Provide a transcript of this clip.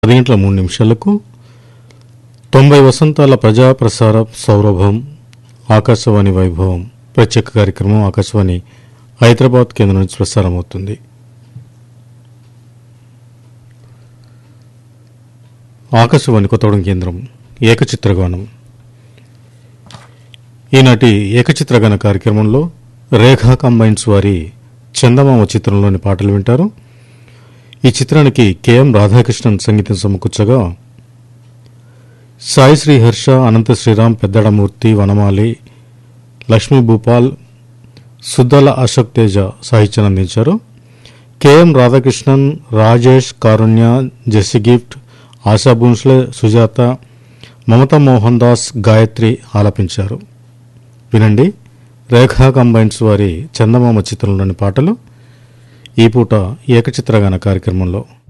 పది గంటల మూడు నిమిషాలకు తొంభై వసంతాల ప్రజా ప్రసార సౌరభం ఆకాశవాణి వైభవం ప్రత్యేక కార్యక్రమం ఆకాశవాణి హైదరాబాద్ కేంద్రం నుంచి ప్రసారం అవుతుంది ఆకాశవాణి కొత్తగూడెం కేంద్రం ఏకచిత్రగానం ఈనాటి ఏకచిత్రగాన కార్యక్రమంలో రేఖా కంబైన్స్ వారి చందమామ చిత్రంలోని పాటలు వింటారు ఈ చిత్రానికి కెఎం రాధాకృష్ణన్ సంగీతం సమకూర్చగా సాయి శ్రీ హర్ష అనంత శ్రీరామ్ పెద్దడమూర్తి వనమాలి లక్ష్మీ భూపాల్ సుద్దల అశోక్ తేజ సాహిత్యాన్ని అందించారు K M Radhakrishnan Rajesh Karunya Jessie Gift Asha Bhonsle Sujatha Mamata Mohan Das Gayatri ఆలపించారు వినండి రేఖా కంబైన్స్ వారి చందమామ చిత్రంలోని పాటలు ఈ పూట ఏకచిత్రగాన కార్యక్రమంలో